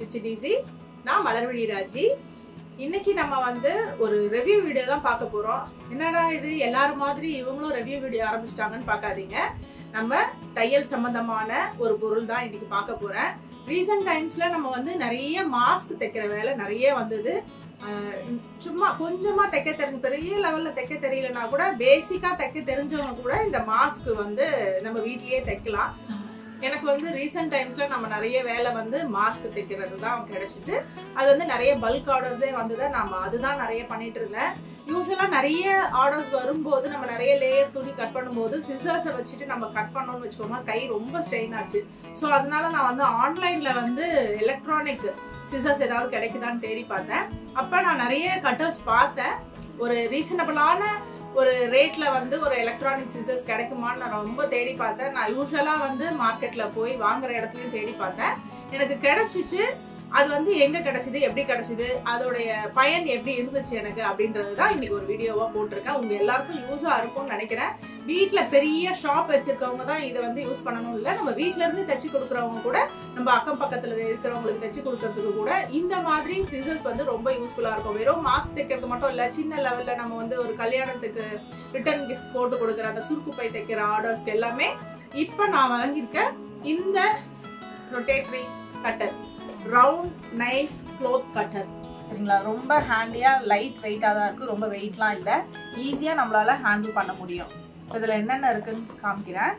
ditch easy நான் மலர்விழி ராஜி இன்னைக்கு நம்ம வந்து ஒரு ரிவ்யூ வீடியோ தான் பார்க்க போறோம் என்னடா இது எல்லாரும் மாதிரி இவங்களும் ரிவ்யூ வீடியோ ஆரம்பிச்சிட்டாங்கன்னு பார்க்காதீங்க நம்ம தையல் சம்பந்தமான ஒரு பொருள் தான் இன்னைக்கு பார்க்க போறேன் ரீசெண்ட் டைம்ஸ்ல நம்ம வந்து நிறைய மாஸ்க் தைக்கிற வேலை நிறைய வந்தது அஹ் சும்மா கொஞ்சமா தைக்க தெரிஞ்ச பெரிய லெவல்ல தைக்க தெரியலனா கூட பேசிக்கா தைக்க தெரிஞ்சவங்க கூட இந்த மாஸ்க் வந்து நம்ம வீட்லயே தைக்கலாம் எனக்கு வந்து ரீசெண்ட் டைம்ஸ்ல நம்ம நிறைய வேலை வந்து மாஸ்க் தைக்கிறது தான் கிடைச்சிது அது வந்து நிறைய பல்க் ஆர்டர்ஸே வந்தது நம்ம அதுதான் நிறைய பண்ணிட்டு இருந்தேன் யூஸ்வலா நிறைய ஆர்டர்ஸ் வரும்போது நம்ம நிறைய லேயர் துணி கட் பண்ணும்போது சிசர்ஸை வச்சுட்டு நம்ம கட் பண்ணோம்னு வச்சுக்கோங்க கை ரொம்ப ஸ்ட்ரெயின் ஆச்சு ஸோ அதனால நான் வந்து ஆன்லைன்ல வந்து எலக்ட்ரானிக் சிசர்ஸ் ஏதாவது கிடைக்குதான்னு தேடி பார்த்தேன் அப்ப நான் நிறைய கட்டர்ஸ் பார்த்தேன் ஒரு ரீசனபிளான ஒரு ரேட்ல வந்து ஒரு எலக்ட்ரானிக் சிசர்ஸ் கிடைக்குமான்னு நான் ரொம்ப தேடி பார்த்தேன் நான் யூஸ்வலா வந்து மார்க்கெட்ல போய் வாங்குற இடத்துலயும் தேடி பார்த்தேன் எனக்கு கிடைச்சிச்சு அது வந்து எங்க கிடைச்சது எப்படி கிடைச்சது அதோடைய பயன் எப்படி இருந்துச்சு எனக்கு அப்படின்றது தான் இன்னைக்கு ஒரு வீடியோவா போட்டிருக்கேன் உங்க எல்லாருக்கும் யூஸா இருக்கும்னு நினைக்கிறேன் வீட்ல பெரிய ஷாப் வச்சிருக்கவங்க தான் இதை வந்து யூஸ் பண்ணணும் இல்ல நம்ம வீட்ல இருந்து தைச்சு கொடுக்குறவங்க கூட நம்ம அக்கம் பக்கத்துல இருக்கிறவங்களுக்கு தைச்சு கொடுக்கறதுக்கு கூட இந்த மாதிரி சிசர்ஸ் வந்து ரொம்ப யூஸ்ஃபுல்லா இருக்கும் வெறும் மாஸ்க் தைக்கிறது மட்டும் இல்ல சின்ன லெவல்ல நம்ம வந்து ஒரு கல்யாணத்துக்கு ரிட்டர்ன் கிஃப்ட் போட்டு கொடுக்குற அந்த சுருக்குப்பை தைக்கிற ஆர்டர்ஸ்க்கு எல்லாமே இப்ப நான் வாங்கியிருக்கேன் இந்த rotatory cutter round knife cloth cutter சரிங்களா ரொம்ப ஹேண்டியா லைட் வெயிட்டாக தான் இருக்கு ரொம்ப வெயிட்லாம் இல்லை ஈஸியா நம்மளால ஹேண்டில் பண்ண முடியும் இதுல என்னென்ன இருக்குன்னு காமிக்கிறேன்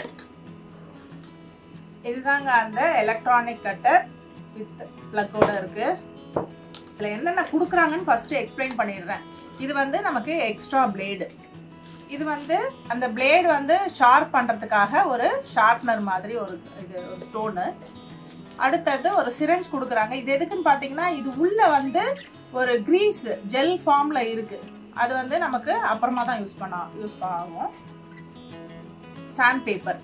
இதுதாங்க அந்த எலக்ட்ரானிக் கட்டர் வித் பிளக்கோட இருக்கு இதுல என்னென்ன கொடுக்குறாங்கன்னு ஃபர்ஸ்ட் எக்ஸ்பிளைன் பண்ணிடுறேன் இது வந்து நமக்கு எக்ஸ்ட்ரா பிளேடு இது வந்து அந்த பிளேடு வந்து ஷார்ப் பண்றதுக்காக ஒரு ஷார்ப்னர் மாதிரி ஒரு இது ஒரு ஸ்டோனு அடுத்தது ஒரு சிரஞ்ச் கொடுக்குறாங்க இது எதுக்குன்னு பார்த்தீங்கன்னா இது உள்ள வந்து ஒரு கிரீஸ் ஜெல் ஃபார்ம்ல இருக்கு அது வந்து நமக்கு அப்புறமா தான் யூஸ் பண்ண யூஸ் ஆகும் சாண்ட் பேப்பர்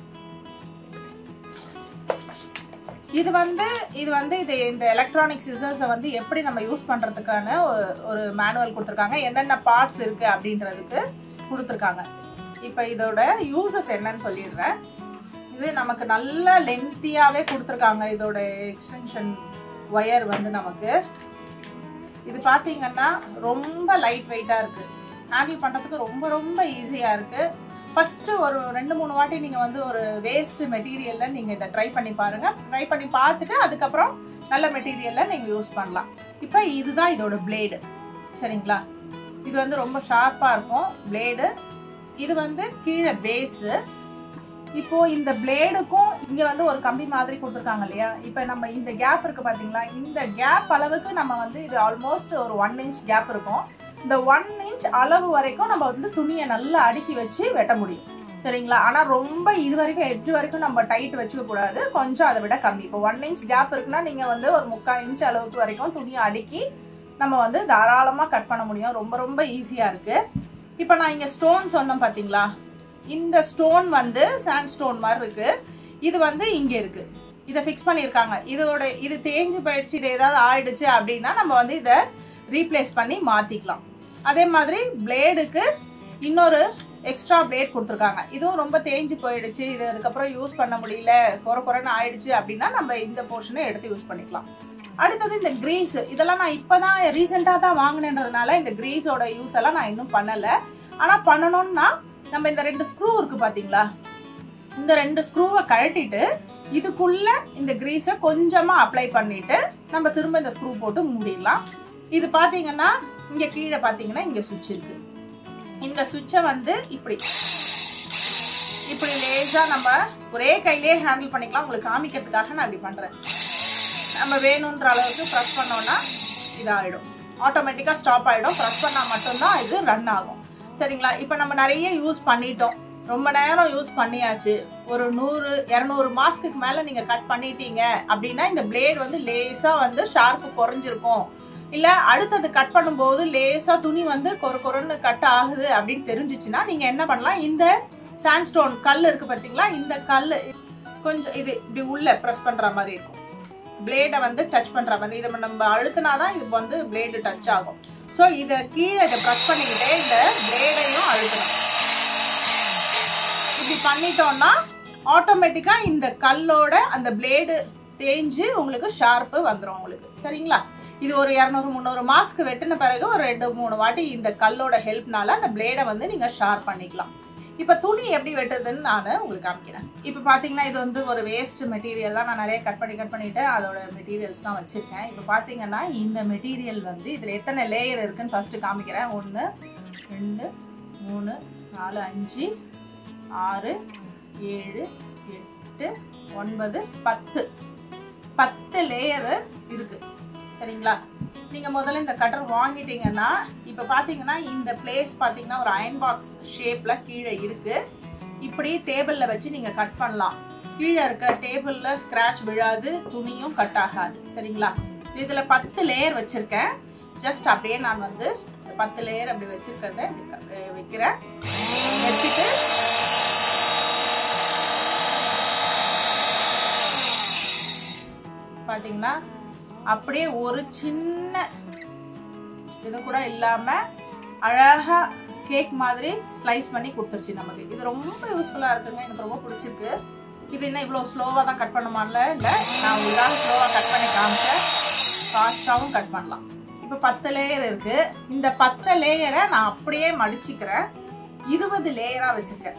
இது வந்து இது வந்து இது இந்த எலக்ட்ரானிக் சிசர்ஸை வந்து எப்படி நம்ம யூஸ் பண்றதுக்கான ஒரு- ஒரு மேனுவல் கொடுத்துருக்காங்க என்னென்ன பார்ட்ஸ் இருக்கு அப்படின்றதுக்கு கொடுத்துருக்காங்க இப்போ இதோட யூசஸ் என்னன்னு சொல்லிடுறேன் இது நமக்கு நல்ல லென்த்தியாவே கொடுத்துருக்காங்க இதோட எக்ஸ்டென்ஷன் ஒயர் வந்து நமக்கு இது பாத்தீங்கன்னா ரொம்ப லைட் வெயிட்டா இருக்கு ஹேண்டில் பண்றதுக்கு ரொம்ப ரொம்ப ஈஸியா இருக்கு ஃபர்ஸ்ட் ஒரு ரெண்டு மூணு வாட்டி நீங்க வந்து ஒரு வேஸ்ட் மெட்டீரியல்ல நீங்க இதை ட்ரை பண்ணி பாருங்க ட்ரை பண்ணி பார்த்துட்டு அதுக்கப்புறம் நல்ல மெட்டீரியல்ல நீங்க யூஸ் பண்ணலாம் இப்போ இதுதான் இதோட பிளேடு சரிங்களா இது வந்து ரொம்ப ஷார்ப்பா இருக்கும் பிளேடு இது வந்து கீழே பேஸு இப்போ இந்த பிளேடுக்கும் இங்க வந்து ஒரு கம்பி மாதிரி கொடுத்துருக்காங்க இல்லையா இப்போ நம்ம இந்த கேப் இருக்கு பாத்தீங்களா இந்த கேப் அளவுக்கு நம்ம வந்து இது ஆல்மோஸ்ட் ஒரு ஒன் இன்ச் கேப் இருக்கும் இந்த ஒன் இன்ச் அளவு வரைக்கும் நம்ம வந்து துணியை நல்லா அடுக்கி வச்சு வெட்ட முடியும் சரிங்களா ஆனா ரொம்ப இது வரைக்கும் எட்ஜ் வரைக்கும் நம்ம டைட் வச்சுக்க கூடாது கொஞ்சம் அதை விட கம்மி இப்போ ஒன் இன்ச் கேப் இருக்குன்னா நீங்க வந்து ஒரு முக்கால் இன்ச் அளவுக்கு வரைக்கும் துணியை அடுக்கி நம்ம வந்து தாராளமா கட் பண்ண முடியும் ரொம்ப ரொம்ப ஈஸியா இருக்கு இப்போ நான் இங்க ஸ்டோன் சொன்னேன் பாத்தீங்களா இந்த ஸ்டோன் வந்து சாண்ட் ஸ்டோன் மாதிரி இருக்கு இது வந்து இங்க இருக்கு இதை ஃபிக்ஸ் பண்ணியிருக்காங்க இதோட இது தேஞ்சு போயிடுச்சு இது ஏதாவது ஆயிடுச்சு அப்படின்னா நம்ம வந்து இதை ரீப்ளேஸ் பண்ணி மாத்திக்கலாம் அதே மாதிரி பிளேடுக்கு இன்னொரு எக்ஸ்ட்ரா பிளேட் கொடுத்துருக்காங்க இதுவும் ரொம்ப தேஞ்சு போயிடுச்சு இது அதுக்கப்புறம் யூஸ் பண்ண முடியல குறை குறைன்னு ஆயிடுச்சு அப்படின்னா நம்ம இந்த போர்ஷனை எடுத்து யூஸ் பண்ணிக்கலாம் அடுத்தது இந்த கிரீஸ் இதெல்லாம் நான் இப்பதான் ரீசெண்டா தான் வாங்கினதுனால இந்த கிரீஸோட யூஸ் எல்லாம் நான் இன்னும் பண்ணல ஆனா பண்ணணும்னா நம்ம இந்த ரெண்டு ஸ்க்ரூ இருக்கு பாத்தீங்களா இந்த ரெண்டு ஸ்க்ரூவை கழட்டிட்டு இதுக்குள்ள இந்த கிரீஸை கொஞ்சமா அப்ளை பண்ணிட்டு நம்ம திரும்ப இந்த ஸ்க்ரூ போட்டு மூடிடலாம் இது பாத்தீங்கன்னா இங்க கீழே பாத்தீங்கன்னா இங்க சுவிட்ச் இருக்கு இந்த சுவிட்சை வந்து இப்படி இப்படி லேசா நம்ம ஒரே கையிலே ஹேண்டில் பண்ணிக்கலாம் உங்களுக்கு காமிக்கிறதுக்காக நான் இப்படி பண்றேன் நம்ம வேணுன்ற அளவுக்கு ப்ரெஸ் பண்ணோம்னா இதாயிடும் ஆட்டோமேட்டிக்கா ஸ்டாப் ஆயிடும் ப்ரெஸ் பண்ணா மட்டும்தான் இது ரன் ஆகும் சரிங்களா இப்போ நம்ம நிறைய யூஸ் பண்ணிட்டோம் ரொம்ப நேரம் யூஸ் பண்ணியாச்சு ஒரு நூறு இரநூறு மாஸ்க்கு மேல நீங்க கட் பண்ணிட்டீங்க அப்படின்னா இந்த பிளேட் வந்து லேசா வந்து ஷார்ப்பு குறைஞ்சிருக்கும் இல்ல அடுத்தது கட் பண்ணும்போது லேசா துணி வந்து கொர கொரன்னு கட் ஆகுது அப்படின்னு தெரிஞ்சிச்சுன்னா நீங்க என்ன பண்ணலாம் இந்த சாண்ட்ஸ்டோன் கல் இருக்கு பாத்தீங்களா இந்த கல் கொஞ்சம் இது இப்படி உள்ள ப்ரெஸ் பண்ற மாதிரி இருக்கும் பிளேடை வந்து டச் பண்ற மாதிரி இதை நம்ம அழுத்தினாதான் இது வந்து பிளேடு டச் ஆகும் ஸோ இதை கீழே இதை ப்ரெஸ் பண்ணிக்கிட்டே இந்த பிளேடையும் அழுத்தணும் இப்படி பண்ணிட்டோம்னா ஆட்டோமேட்டிக்கா இந்த கல்லோட அந்த பிளேடு தேஞ்சு உங்களுக்கு ஷார்ப்பு வந்துடும் உங்களுக்கு சரிங்களா இது ஒரு இரநூறு முந்நூறு மாஸ்க் வெட்டின பிறகு ஒரு ரெண்டு மூணு வாட்டி இந்த கல்லோட ஹெல்ப்னால அந்த பிளேடை வந்து நீங்கள் ஷார்ப் பண்ணிக்கலாம் இப்போ துணி எப்படி வெட்டுறதுன்னு நான் உங்களுக்கு காமிக்கிறேன் இப்போ பார்த்தீங்கன்னா இது வந்து ஒரு வேஸ்ட் மெட்டீரியல் தான் நான் நிறைய கட் பண்ணி கட் பண்ணிட்டு அதோட மெட்டீரியல்ஸ் தான் வச்சுருக்கேன் இப்போ பார்த்தீங்கன்னா இந்த மெட்டீரியல் வந்து இதில் எத்தனை லேயர் இருக்குன்னு ஃபஸ்ட்டு காமிக்கிறேன் ஒன்று ரெண்டு மூணு நாலு அஞ்சு ஆறு ஏழு எட்டு ஒன்பது பத்து பத்து லேயரு இருக்கு சரிங்களா நீங்க முதல்ல இந்த கட்டர் வாங்கிட்டீங்கன்னா இப்போ பாத்தீங்கன்னா இந்த பிளேஸ் பாத்தீங்கன்னா ஒரு அயன் பாக்ஸ் ஷேப்ல கீழே இருக்கு இப்படி டேபிள்ல வச்சு நீங்க கட் பண்ணலாம் கீழே இருக்க டேபிள்ல ஸ்கிராச் விழாது துணியும் கட் ஆகாது சரிங்களா இதுல பத்து லேயர் வச்சிருக்கேன் ஜஸ்ட் அப்படியே நான் வந்து இந்த பத்து லேயர் அப்படி வச்சிருக்கிறத இப்படி க- வைக்கிறேன் வச்சுட்டு பாத்தீங்கன்னா அப்படியே ஒரு சின்ன இது கூட இல்லாம அழகா கேக் மாதிரி ஸ்லைஸ் பண்ணி கொடுத்துருச்சு நமக்கு இது ரொம்ப யூஸ்ஃபுல்லா இருக்குங்க எனக்கு ரொம்ப பிடிச்சிருக்கு இது என்ன இவ்வளோ ஸ்லோவாக தான் கட் பண்ணுமான்ல இல்லை நான் உங்களுக்காக ஸ்லோவாக கட் பண்ணி காமிச்சேன் ஃபாஸ்ட்டாகவும் கட் பண்ணலாம் இப்போ பத்து லேயர் இருக்கு இந்த பத்து லேயரை நான் அப்படியே மடிச்சுக்கிறேன் இருபது லேயராக வச்சிருக்கேன்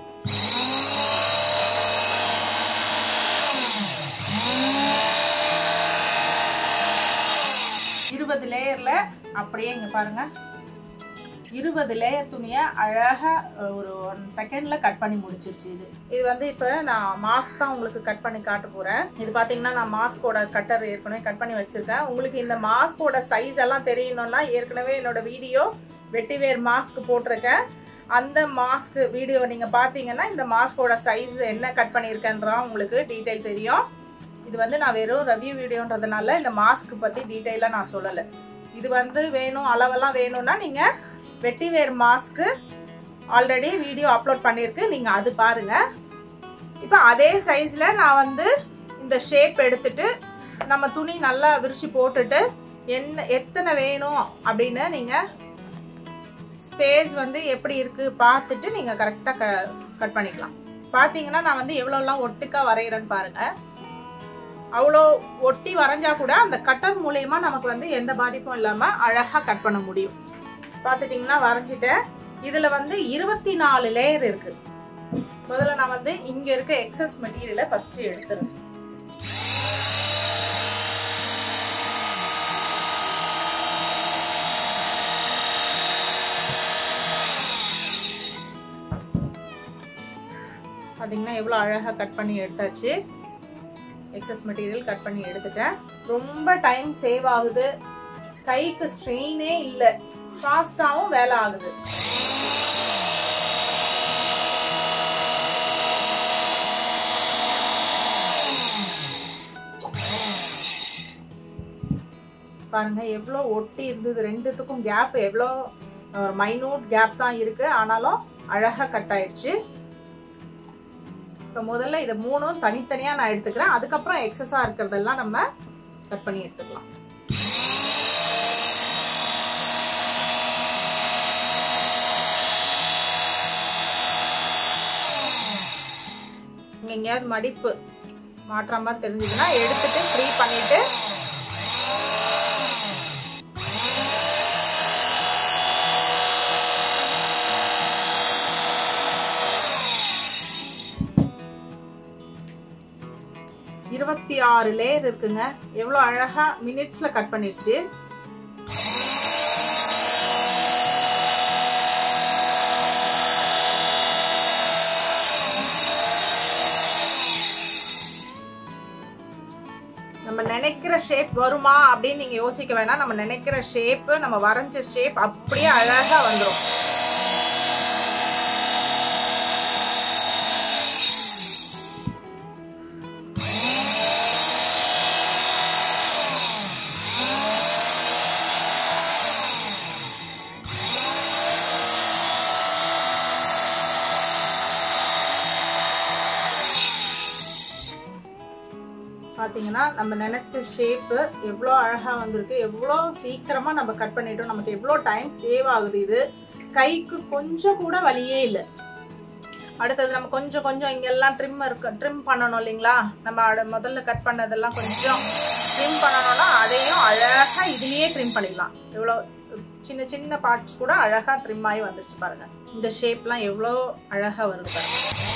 இருபது லேயர்ல அப்படியே இங்க பாருங்க இருபது லேயர் துணியை அழகா ஒரு ஒன் செகண்ட்ல கட் பண்ணி முடிச்சிருச்சு இது இது வந்து இப்போ நான் மாஸ்க் தான் உங்களுக்கு கட் பண்ணி காட்ட போறேன் இது பாத்தீங்கன்னா நான் மாஸ்கோட கட்டர் ஏற்கனவே கட் பண்ணி வச்சிருக்கேன் உங்களுக்கு இந்த மாஸ்கோட சைஸ் எல்லாம் தெரியணும்னா ஏற்கனவே என்னோட வீடியோ வெட்டிவேர் மாஸ்க் போட்டிருக்கேன் அந்த மாஸ்க் வீடியோ நீங்க பாத்தீங்கன்னா இந்த மாஸ்கோட சைஸ் என்ன கட் பண்ணியிருக்கேன்றா உங்களுக்கு டீட்டெயில் தெரியும் இது வந்து நான் வெறும் ரிவ்யூ வீடியோன்றதுனால இந்த மாஸ்க் பத்தி டீட்டெயிலாக நான் சொல்லலை இது வந்து வேணும் அளவெல்லாம் வேணும்னா நீங்க வெட்டிவேர் மாஸ்க்கு ஆல்ரெடி வீடியோ அப்லோட் பண்ணியிருக்கு நீங்க அது பாருங்க இப்போ அதே சைஸ்ல நான் வந்து இந்த ஷேப் எடுத்துட்டு நம்ம துணி நல்லா விரிச்சு போட்டுட்டு என்ன எத்தனை வேணும் அப்படின்னு நீங்க ஸ்பேஸ் வந்து எப்படி இருக்கு பார்த்துட்டு நீங்க கரெக்டா கட் பண்ணிக்கலாம் பாத்தீங்கன்னா நான் வந்து எவ்வளோலாம் ஒட்டுக்கா வரைகிறேன்னு பாருங்க அவ்வளோ ஒட்டி வரைஞ்சா கூட அந்த கட்டர் மூலயமா நமக்கு வந்து எந்த பாதிப்பும் இல்லாம அழகா கட் பண்ண முடியும் பார்த்துட்டிங்கன்னா வரைஞ்சிட்டேன் இதுல வந்து இருபத்தி நாலு லேயர் இருக்கு முதல்ல நான் வந்து இங்க இருக்க எக்ஸஸ் மெட்டீரியலை ஃபர்ஸ்ட் எடுத்துறேன் பார்த்தீங்கன்னா எவ்வளோ அழகாக கட் பண்ணி எடுத்தாச்சு எக்ஸஸ் மெட்டீரியல் கட் பண்ணி எடுத்துட்டேன் ரொம்ப டைம் சேவ் ஆகுது கைக்கு ஸ்ட்ரெயினே இல்லை ஃபாஸ்டாகவும் வேலை ஆகுது பாருங்க எவ்வளோ ஒட்டி இருந்தது ரெண்டுத்துக்கும் கேப் எவ்வளோ மைனூட் கேப் தான் இருக்கு ஆனாலும் அழகா கட் ஆயிடுச்சு இப்போ முதல்ல இதை மூணும் தனித்தனியாக நான் எடுத்துக்கிறேன் அதுக்கப்புறம் எக்ஸஸாக இருக்கிறதெல்லாம் நம்ம கட் பண்ணி எடுத்துக்கலாம் இங்க எங்கேயாவது மடிப்பு மாற்ற மாதிரி தெரிஞ்சதுன்னா எடுத்துட்டு ஃப்ரீ பண்ணிட்டு இருபத்தி ஆறு லேயர் இருக்குங்க எவ்வளோ அழகா மினிட்ஸ்ல கட் பண்ணிடுச்சு நம்ம நினைக்கிற ஷேப் வருமா அப்படின்னு நீங்க யோசிக்க வேணாம் நம்ம நினைக்கிற ஷேப் நம்ம வரைஞ்ச ஷேப் அப்படியே அழகா வந்துடும் பார்த்தீங்கன்னா நம்ம நினச்ச ஷேப்பு எவ்வளோ அழகாக வந்திருக்கு எவ்வளோ சீக்கிரமாக நம்ம கட் பண்ணிட்டோம் நமக்கு எவ்வளோ டைம் சேவ் ஆகுது இது கைக்கு கொஞ்சம் கூட வலியே இல்லை அடுத்தது நம்ம கொஞ்சம் கொஞ்சம் இங்கெல்லாம் ட்ரிம் இருக்கு ட்ரிம் பண்ணணும் இல்லைங்களா நம்ம அட- முதல்ல கட் பண்ணதெல்லாம் கொஞ்சம் ட்ரிம் பண்ணணும்னா அதையும் அழகா இதுலயே ட்ரிம் பண்ணிடலாம் இவ்வளோ சின்ன சின்ன பார்ட்ஸ் கூட அழகா ட்ரிம் ஆகி வந்துருச்சு பாருங்க இந்த ஷேப்லாம் எவ்வளோ அழகா வருது பாருங்க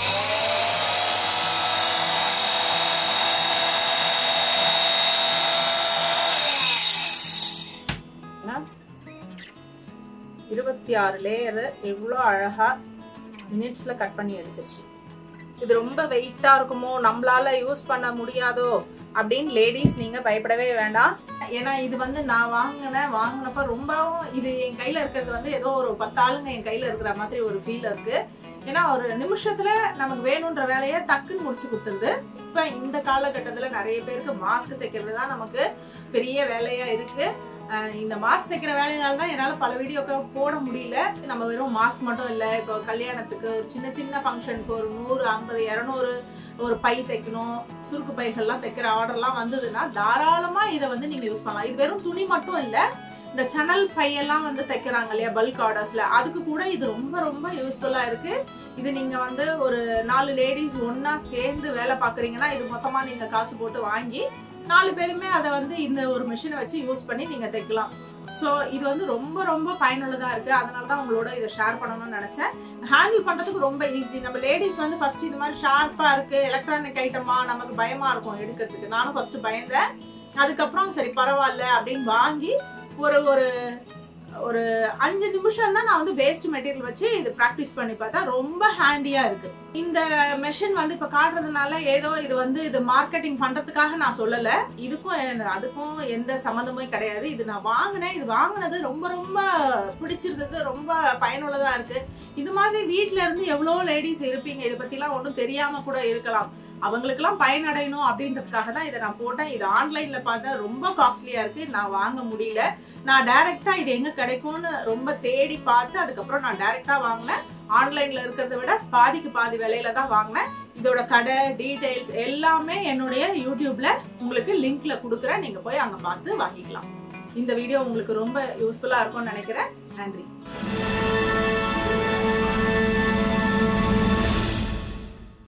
ஏன்னா, இருபத்தி ஆறு லேயரு எவ்வளோ அழகா மினிட்ஸ்ல கட் பண்ணி எடுத்துச்சு இது ரொம்ப வெயிட்டா இருக்குமோ நம்மளால யூஸ் பண்ண முடியாதோ அப்படின்னு லேடிஸ் நீங்க பயப்படவே வேண்டாம் ஏன்னா இது வந்து நான் வாங்கினேன் வாங்கினப்ப ரொம்பவும் இது என் கையில இருக்கிறது வந்து ஏதோ ஒரு பத்து ஆளுங்க என் கையில இருக்கிற மாதிரி ஒரு ஃபீல் இருக்கு ஏன்னா ஒரு நிமிஷத்துல நமக்கு வேணுன்ற வேலையை டக்குன்னு முடிச்சு கொடுத்துருது இப்ப இந்த காலகட்டத்துல நிறைய பேருக்கு மாஸ்க் தைக்கிறது தான் நமக்கு பெரிய வேலையா இருக்கு அஹ் இந்த மாஸ்க் தைக்கிற வேலையால தான் என்னால பல வீடியோக்கள் போட முடியல நம்ம வெறும் மாஸ்க் மட்டும் இல்ல இப்போ கல்யாணத்துக்கு ஒரு சின்ன சின்ன ஃபங்க்ஷனுக்கு ஒரு நூறு ஐம்பது இரநூறு ஒரு பை தைக்கணும் சுருக்கு பைகள்லாம் தைக்கிற ஆர்டர்லாம் வந்ததுன்னா தாராளமா இதை வந்து நீங்க யூஸ் பண்ணலாம் இது வெறும் துணி மட்டும் இல்ல இந்த சனல் பையெல்லாம் வந்து தைக்கிறாங்க இல்லையா பல்க் ஆர்டர்ஸ்ல அதுக்கு கூட இது ரொம்ப ரொம்ப யூஸ்ஃபுல்லா இருக்கு இது நீங்க வந்து ஒரு நாலு லேடிஸ் ஒண்ணா சேர்ந்து வேலை பாக்குறீங்கன்னா இது மொத்தமா நீங்க காசு போட்டு வாங்கி நாலு பேருமே அதை வந்து இந்த ஒரு மிஷினை வச்சு யூஸ் பண்ணி நீங்க தைக்கலாம் ஸோ இது வந்து ரொம்ப ரொம்ப பயனுள்ளதா இருக்கு அதனால தான் உங்களோட இதை ஷேர் பண்ணணும்னு நினைச்சேன் ஹேண்டில் பண்றதுக்கு ரொம்ப ஈஸி நம்ம லேடிஸ் வந்து ஃபர்ஸ்ட் இது மாதிரி ஷார்ப்பா இருக்கு எலக்ட்ரானிக் ஐட்டமா நமக்கு பயமா இருக்கும் எடுக்கிறதுக்கு நானும் ஃபர்ஸ்ட் பயந்தேன் அதுக்கப்புறம் சரி பரவாயில்ல அப்படின்னு வாங்கி ஒரு ஒரு ஒரு அஞ்சு நிமிஷம் தான் நான் வந்து வேஸ்ட் மெட்டீரியல் வச்சு இது ப்ராக்டிஸ் பண்ணி பார்த்தா ரொம்ப ஹேண்டியா இருக்கு இந்த மெஷின் வந்து இப்ப காட்டுறதுனால ஏதோ இது வந்து இது மார்க்கெட்டிங் பண்றதுக்காக நான் சொல்லல இதுக்கும் எ- அதுக்கும் எந்த சம்மந்தமும் கிடையாது இது நான் வாங்கினேன் இது வாங்கினது ரொம்ப ரொம்ப பிடிச்சிருந்தது ரொம்ப பயனுள்ளதா இருக்கு இது மாதிரி வீட்ல இருந்து எவ்வளோ லேடிஸ் இருப்பீங்க இதை பத்திலாம் ஒன்றும் தெரியாம கூட இருக்கலாம் அவங்களுக்கெல்லாம் பயனடையணும் அப்படின்றதுக்காக தான் இதை நான் போட்டேன் இது ஆன்லைன்ல பார்த்தா ரொம்ப காஸ்ட்லியா இருக்கு நான் வாங்க முடியல நான் டைரக்டா இது எங்க கிடைக்கும்னு ரொம்ப தேடி பார்த்து அதுக்கப்புறம் நான் டைரக்டா வாங்கினேன் ஆன்லைன்ல இருக்கிறத விட பாதிக்கு பாதி விலையில தான் வாங்கினேன் இதோட கடை டீடைல்ஸ் எல்லாமே என்னுடைய யூடியூப்ல உங்களுக்கு லிங்க்ல கொடுக்குறேன் நீங்க போய் அங்க பார்த்து வாங்கிக்கலாம் இந்த வீடியோ உங்களுக்கு ரொம்ப யூஸ்ஃபுல்லா இருக்கும்னு நினைக்கிறேன் நன்றி